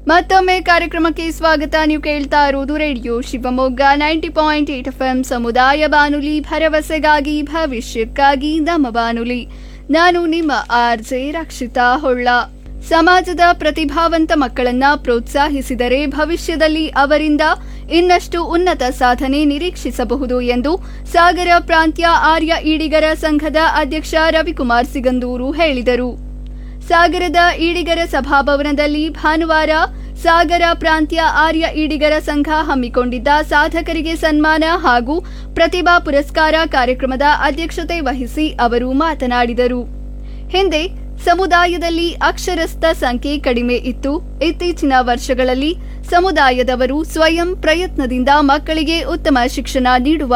ಮತ್ತೊಮ್ಮೆ ಕಾರ್ಯಕ್ರಮಕ್ಕೆ ಸ್ವಾಗತ ನೀವು ಕೇಳ್ತಾ ಇರುವುದು radio Shivamogga ninety point eight F M ಸಮುದಾಯ ಬಾನುಲಿ ಭರವಸೆಗಾಗಿ ಭವಿಷ್ಯಕ್ಕಾಗಿ ನಮ್ಮ ಬಾನುಲಿ ನಾನು ನಿಮ್ಮ ಆರ್ ಜೆ ರಕ್ಷಿತಾ ಹೊಳ್ಳ ಸಮಾಜದ ಪ್ರತಿಭಾವಂತ ಮಕ್ಕಳನ್ನ ಪ್ರೋತ್ಸಾಹಿಸಿದರೆ ಭವಿಷ್ಯದಲ್ಲಿ ಅವರಿಂದ ಇನ್ನಷ್ಟು ಉನ್ನತ ಸಾಧನೆ ನಿರೀಕ್ಷಿಸಬಹುದು ಎಂದು ಸಾಗರ ಪ್ರಾಂತ್ಯ ಆರ್ಯ ಈಡಿಗರ ಸಂಘದ ಅಧ್ಯಕ್ಷ ರವಿಕುಮಾರ್ ಸಿಗಂದೂರು ಹೇಳಿದರು ಸಾಗರದ ಈಡಿಗರ ಸಭಾಭವನದಲ್ಲಿ ಭಾನುವಾರ ಸಾಗರ ಪ್ರಾಂತ್ಯ ಆರ್ಯ ಈಡಿಗರ ಸಂಘ ಹಮ್ಮಿಕೊಂಡಿದ್ದ ಸಾಧಕರಿಗೆ ಸನ್ಮಾನ ಹಾಗೂ ಪ್ರತಿಭಾ ಪುರಸ್ಕಾರ ಕಾರ್ಯಕ್ರಮದ ಅಧ್ಯಕ್ಷತೆ ವಹಿಸಿ ಅವರು ಮಾತನಾಡಿದರು ಹಿಂದೆ ಸಮುದಾಯದಲ್ಲಿ ಅಕ್ಷರಸ್ಥ ಸಂಖ್ಯೆ ಕಡಿಮೆ ಇತ್ತು ಇತ್ತೀಚಿನ ವರ್ಷಗಳಲ್ಲಿ ಸಮುದಾಯದವರು ಸ್ವಯಂ ಪ್ರಯತ್ನದಿಂದ ಮಕ್ಕಳಿಗೆ ಉತ್ತಮ ಶಿಕ್ಷಣ ನೀಡುವ